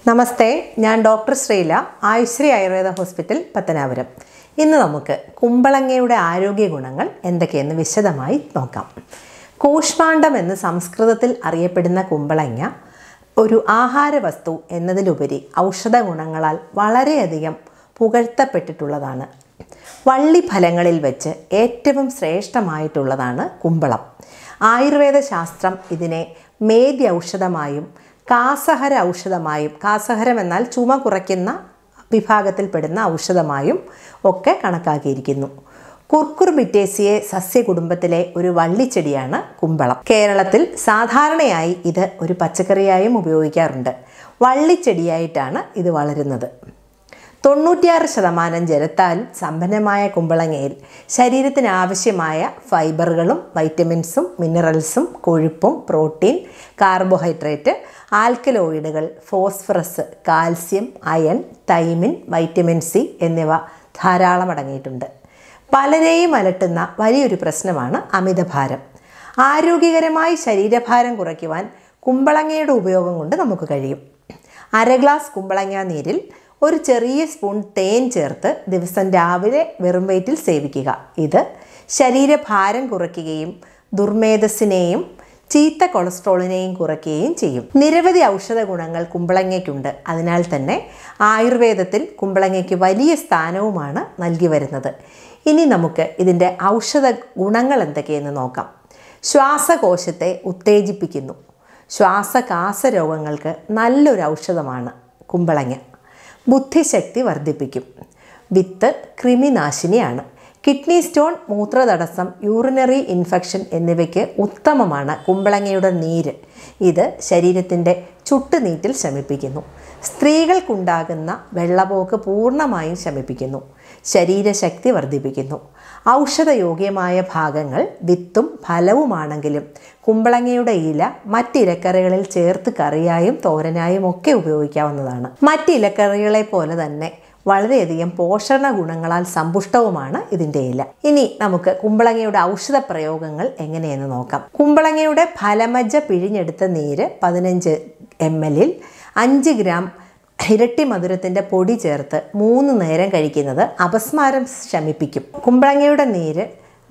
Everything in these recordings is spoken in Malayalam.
നമസ്തേ ഞാൻ ഡോക്ടർ ശ്രീല ആയുശ്രീ ആയുർവേദ ഹോസ്പിറ്റൽ പത്തനാപുരം ഇന്ന് നമുക്ക് കുമ്പളങ്ങയുടെ ആരോഗ്യ ഗുണങ്ങൾ എന്തൊക്കെയെന്ന് വിശദമായി നോക്കാം കൂഷ്മാണ്ഡം എന്ന് സംസ്കൃതത്തിൽ അറിയപ്പെടുന്ന കുമ്പളങ്ങ ഒരു ആഹാര വസ്തു എന്നതിലുപരി ഔഷധ ഗുണങ്ങളാൽ വളരെയധികം പുകഴ്ത്തപ്പെട്ടിട്ടുള്ളതാണ് വള്ളി ഫലങ്ങളിൽ വെച്ച് ഏറ്റവും ശ്രേഷ്ഠമായിട്ടുള്ളതാണ് കുമ്പളം ആയുർവേദ ശാസ്ത്രം ഇതിനെ മേദ്യ ഔഷധമായും കാസഹര ഔഷധമായും കാസഹരം എന്നാൽ ചുമ കുറയ്ക്കുന്ന വിഭാഗത്തിൽപ്പെടുന്ന ഔഷധമായും ഒക്കെ കണക്കാക്കിയിരിക്കുന്നു കുർക്കുർബിറ്റേസിയെ സസ്യകുടുംബത്തിലെ ഒരു വള്ളിച്ചെടിയാണ് കുമ്പളം കേരളത്തിൽ സാധാരണയായി ഇത് ഒരു പച്ചക്കറിയായും ഉപയോഗിക്കാറുണ്ട് വള്ളിച്ചെടിയായിട്ടാണ് ഇത് വളരുന്നത് തൊണ്ണൂറ്റിയാറ് ശതമാനം ജലത്താൽ സമ്പന്നമായ കുമ്പളങ്ങയിൽ ശരീരത്തിന് ആവശ്യമായ ഫൈബറുകളും വൈറ്റമിൻസും മിനറൽസും കൊഴുപ്പും പ്രോട്ടീൻ കാർബോഹൈഡ്രേറ്റ് ആൽക്കലോയിഡുകൾ phosphorus calcium iron thiamine vitamin C എന്നിവ ധാരാളം അടങ്ങിയിട്ടുണ്ട് പലരെയും അലട്ടുന്ന വലിയൊരു പ്രശ്നമാണ് അമിതഭാരം ആരോഗ്യകരമായി ശരീരഭാരം കുറയ്ക്കുവാൻ കുമ്പളങ്ങയുടെ ഉപയോഗം കൊണ്ട് നമുക്ക് കഴിയും അര ഗ്ലാസ് കുമ്പളങ്ങ നീരിൽ ഒരു ചെറിയ സ്പൂൺ തേൻ ചേർത്ത് ദിവസം രാവിലെ വെറും വയറ്റിൽ സേവിക്കുക ഇത് ശരീരഭാരം കുറയ്ക്കുകയും ദുർമേധസ്സിനെയും ചീത്ത കൊളസ്ട്രോളിനെയും കുറയ്ക്കുകയും ചെയ്യും നിരവധി ഔഷധ ഗുണങ്ങൾ കുമ്പളങ്ങയ്ക്കുണ്ട് അതിനാൽ തന്നെ ആയുർവേദത്തിൽ കുമ്പളങ്ങയ്ക്ക് വലിയ സ്ഥാനവുമാണ് നൽകി വരുന്നത് ഇനി നമുക്ക് ഇതിൻ്റെ ഔഷധ ഗുണങ്ങൾ എന്തൊക്കെയെന്ന് നോക്കാം ശ്വാസകോശത്തെ ഉത്തേജിപ്പിക്കുന്നു ശ്വാസകാസ രോഗങ്ങൾക്ക് നല്ലൊരു ഔഷധമാണ് കുമ്പളങ്ങ ബുദ്ധിശക്തി വർദ്ധിപ്പിക്കും വിത്ത് കൃമിനാശിനിയാണ് കിഡ്നി സ്റ്റോൺ മൂത്രതടസ്സം യൂറിനറി ഇൻഫെക്ഷൻ എന്നിവയ്ക്ക് ഉത്തമമാണ് കുമ്പളങ്ങയുടെ നീര് ഇത് ശരീരത്തിൻ്റെ ചുട്ടുനീറ്റിൽ ശമിപ്പിക്കുന്നു സ്ത്രീകൾക്കുണ്ടാകുന്ന വെള്ളപോക്ക് പൂർണ്ണമായും ശമിപ്പിക്കുന്നു ശരീരശക്തി വർദ്ധിപ്പിക്കുന്നു ഔഷധയോഗ്യമായ ഭാഗങ്ങൾ വിത്തും ഫലവുമാണെങ്കിലും കുമ്പളങ്ങയുടെ ഇല മറ്റിലക്കറികളിൽ ചേർത്ത് കറിയായും തോരനായും ഒക്കെ ഉപയോഗിക്കാവുന്നതാണ് മറ്റിലക്കറികളെ പോലെ തന്നെ വളരെയധികം പോഷണ ഗുണങ്ങളാൽ സമ്പുഷ്ടവുമാണ് ഇതിൻ്റെ ഇല ഇനി നമുക്ക് കുമ്പളങ്ങയുടെ ഔഷധ പ്രയോഗങ്ങൾ എങ്ങനെയെന്ന് നോക്കാം കുമ്പളങ്ങയുടെ ഫലമജ്ജ പിഴിഞ്ഞെടുത്ത നീര് പതിനഞ്ച് എം എല്ലിൽ അഞ്ച് ഗ്രാം ഇരട്ടി മധുരത്തിൻ്റെ പൊടി ചേർത്ത് മൂന്ന് നേരം കഴിക്കുന്നത് അപസ്മാരം ശമിപ്പിക്കും കുമ്പളങ്ങയുടെ നീര്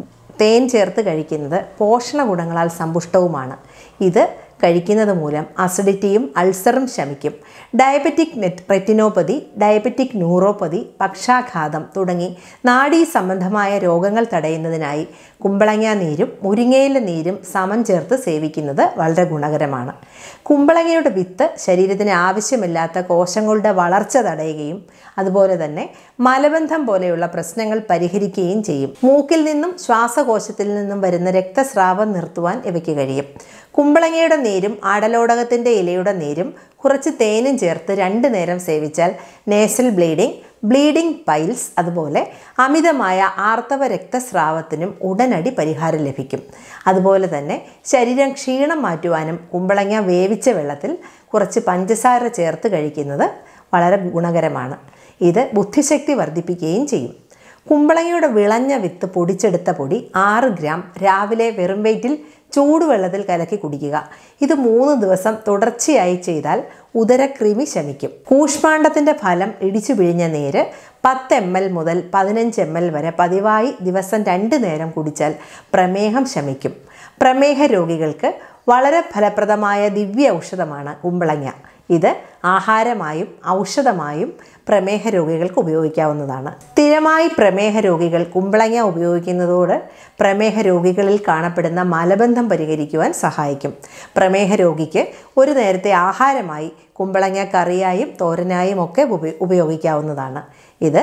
തേൻ ചേർത്ത് കഴിക്കുന്നത് പോഷണ ഗുണങ്ങളാൽ സമ്പുഷ്ടവുമാണ് ഇത് കഴിക്കുന്നത് മൂലം അസിഡിറ്റിയും അൾസറും ശമിക്കും diabetic net retinopathy diabetic neuropathy പക്ഷാഘാതം തുടങ്ങി നാഡീ സംബന്ധമായ രോഗങ്ങൾ തടയുന്നതിനായി കുമ്പളങ്ങ നീരും മുരിങ്ങയില നീരും സമം ചേർത്ത് സേവിക്കുന്നത് വളരെ ഗുണകരമാണ് കുമ്പളങ്ങയുടെ വിത്ത് ശരീരത്തിന് ആവശ്യമില്ലാത്ത കോശങ്ങളുടെ വളർച്ച തടയുകയും അതുപോലെ തന്നെ മലബന്ധം പോലെയുള്ള പ്രശ്നങ്ങൾ പരിഹരിക്കുകയും ചെയ്യും മൂക്കിൽ നിന്നും ശ്വാസകോശത്തിൽ നിന്നും വരുന്ന രക്തസ്രാവം നിർത്തുവാൻ ഇവയ്ക്ക് കഴിയും കുമ്പളങ്ങയുടെ നീരും ആടലോടകത്തിൻ്റെ ഇലയുടെ നീരും കുറച്ച് തേനും ചേർത്ത് രണ്ട് നേരം സേവിച്ചാൽ നേസൽ ബ്ലീഡിംഗ് ബ്ലീഡിംഗ് പൈൽസ് അതുപോലെ അമിതമായ ആർത്തവ രക്തസ്രാവത്തിനും ഉടനടി പരിഹാരം ലഭിക്കും അതുപോലെ തന്നെ ശരീരം ക്ഷീണം മാറ്റുവാനും കുമ്പളങ്ങ വേവിച്ച വെള്ളത്തിൽ കുറച്ച് പഞ്ചസാര ചേർത്ത് കഴിക്കുന്നത് വളരെ ഗുണകരമാണ് ഇത് ബുദ്ധിശക്തി വർദ്ധിപ്പിക്കുകയും ചെയ്യും കുമ്പളങ്ങയുടെ വിളഞ്ഞ വിത്ത് പൊടിച്ചെടുത്ത പൊടി ആറ് ഗ്രാം രാവിലെ വെറും വയറ്റിൽ ചൂടുവെള്ളത്തിൽ കലക്കി കുടിക്കുക ഇത് മൂന്ന് ദിവസം തുടർച്ചയായി ചെയ്താൽ ഉദരക്രിമി ശമിക്കും കൂഷ്മാണ്ഡത്തിൻ്റെ ഫലം ഇടിച്ചു പിഴിഞ്ഞ നീര് പത്ത് എം എൽ മുതൽ പതിനഞ്ച് എം എൽ വരെ പതിവായി ദിവസം രണ്ട് നേരം കുടിച്ചാൽ പ്രമേഹം ശമിക്കും പ്രമേഹ രോഗികൾക്ക് വളരെ ഫലപ്രദമായ ദിവ്യ ഔഷധമാണ് കുമ്പളങ്ങ ഇത് ആഹാരമായും ഔഷധമായും പ്രമേഹ രോഗികൾക്ക് ഉപയോഗിക്കാവുന്നതാണ് സ്ഥിരമായി പ്രമേഹ രോഗികൾ കുമ്പളങ്ങ ഉപയോഗിക്കുന്നതോട് പ്രമേഹ രോഗികളിൽ കാണപ്പെടുന്ന മലബന്ധം പരിഹരിക്കുവാൻ സഹായിക്കും പ്രമേഹ രോഗിക്ക് ഒരു നേരത്തെ ആഹാരമായി കുമ്പളങ്ങ കറിയായും തോരനായും ഒക്കെ ഉപയോഗിക്കാവുന്നതാണ് ഇത്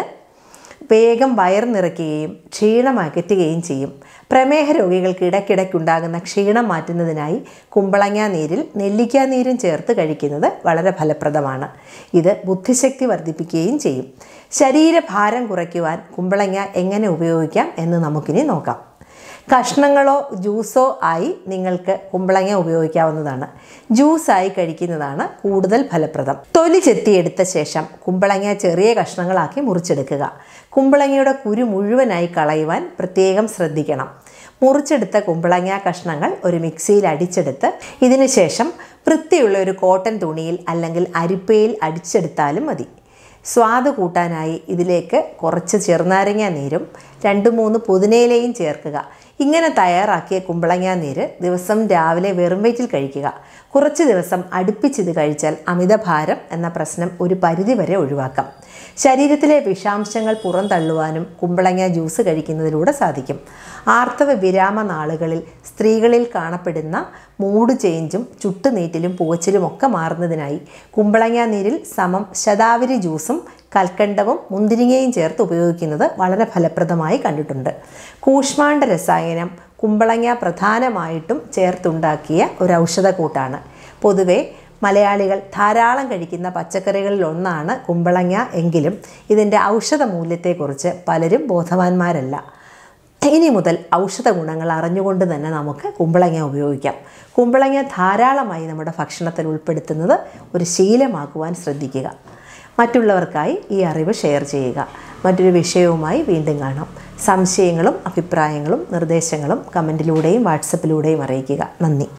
വേഗം വയർ നിറയ്ക്കുകയും ക്ഷീണം അകറ്റുകയും ചെയ്യും പ്രമേഹ രോഗികൾക്ക് ഇടയ്ക്കിടയ്ക്കുണ്ടാകുന്ന ക്ഷീണം മാറ്റുന്നതിനായി കുമ്പളങ്ങ നീരിൽ നെല്ലിക്ക നീരും ചേർത്ത് കഴിക്കുന്നത് വളരെ ഫലപ്രദമാണ് ഇത് ബുദ്ധിശക്തി വർദ്ധിപ്പിക്കുകയും ചെയ്യും ശരീരഭാരം കുറയ്ക്കുവാൻ കുമ്പളങ്ങ എങ്ങനെ ഉപയോഗിക്കാം എന്ന് നമുക്കിനി നോക്കാം കഷ്ണങ്ങളോ ജ്യൂസോ ആയി നിങ്ങൾക്ക് കുമ്പളങ്ങ ഉപയോഗിക്കാവുന്നതാണ് ജ്യൂസായി കഴിക്കുന്നതാണ് കൂടുതൽ ഫലപ്രദം തൊലി ചെത്തിയെടുത്ത ശേഷം കുമ്പളങ്ങ ചെറിയ കഷ്ണങ്ങളാക്കി മുറിച്ചെടുക്കുക കുമ്പളങ്ങയുടെ കുരു മുഴുവനായി കളയുവാൻ പ്രത്യേകം ശ്രദ്ധിക്കണം മുറിച്ചെടുത്ത കുമ്പളങ്ങ കഷ്ണങ്ങൾ ഒരു മിക്സിയിൽ അടിച്ചെടുത്ത് ഇതിന് ശേഷം വൃത്തിയുള്ള ഒരു കോട്ടൺ തുണിയിൽ അല്ലെങ്കിൽ അരിപ്പയിൽ അടിച്ചെടുത്താലും മതി സ്വാദ് കൂട്ടാനായി ഇതിലേക്ക് കുറച്ച് ചെറുനാരങ്ങ നീരും രണ്ട് മൂന്ന് പുതിനയിലയും ചേർക്കുക ഇങ്ങനെ തയ്യാറാക്കിയ കുമ്പളങ്ങ നീര് ദിവസം രാവിലെ വെറും വയറ്റിൽ കഴിക്കുക കുറച്ച് ദിവസം അടുപ്പിച്ചിത് കഴിച്ചാൽ അമിതഭാരം എന്ന പ്രശ്നം ഒരു പരിധിവരെ ഒഴിവാക്കാം ശരീരത്തിലെ വിഷാംശങ്ങൾ പുറന്തള്ളുവാനും കുമ്പളങ്ങ ജ്യൂസ് കഴിക്കുന്നതിലൂടെ സാധിക്കും ആർത്തവ വിരാമ നാളുകളിൽ സ്ത്രീകളിൽ കാണപ്പെടുന്ന മൂഡ് ചേഞ്ചും ചുട്ടുനീറ്റിലും പുകച്ചിലും ഒക്കെ മാറുന്നതിനായി കുമ്പളങ്ങ നീരിൽ സമം ശതാവരി ജ്യൂസും കൽക്കണ്ടവും മുന്തിരിങ്ങയും ചേർത്ത് ഉപയോഗിക്കുന്നത് വളരെ ഫലപ്രദമായി കണ്ടിട്ടുണ്ട് കൂഷ്മാണ്ഡ രസായനം കുമ്പളങ്ങ പ്രധാനമായിട്ടും ചേർത്തുണ്ടാക്കിയ ഒരു ഔഷധക്കൂട്ടാണ് പൊതുവെ മലയാളികൾ ധാരാളം കഴിക്കുന്ന പച്ചക്കറികളിൽ ഒന്നാണ് കുമ്പളങ്ങ എങ്കിലും ഇതിൻ്റെ ഔഷധ മൂല്യത്തെക്കുറിച്ച് പലരും ബോധവാന്മാരല്ല ഇനി മുതൽ ഔഷധ ഗുണങ്ങൾ അറിഞ്ഞുകൊണ്ട് തന്നെ നമുക്ക് കുമ്പളങ്ങ ഉപയോഗിക്കാം കുമ്പളങ്ങ ധാരാളമായി നമ്മുടെ ഭക്ഷണത്തിൽ ഉൾപ്പെടുത്തുന്നത് ഒരു ശീലമാക്കുവാൻ ശ്രദ്ധിക്കുക മറ്റുള്ളവർക്കായി ഈ അറിവ് ഷെയർ ചെയ്യുക മറ്റൊരു വിഷയവുമായി വീണ്ടും കാണാം സംശയങ്ങളും അഭിപ്രായങ്ങളും നിർദ്ദേശങ്ങളും കമൻറ്റിലൂടെയും വാട്സപ്പിലൂടെയും അറിയിക്കുക നന്ദി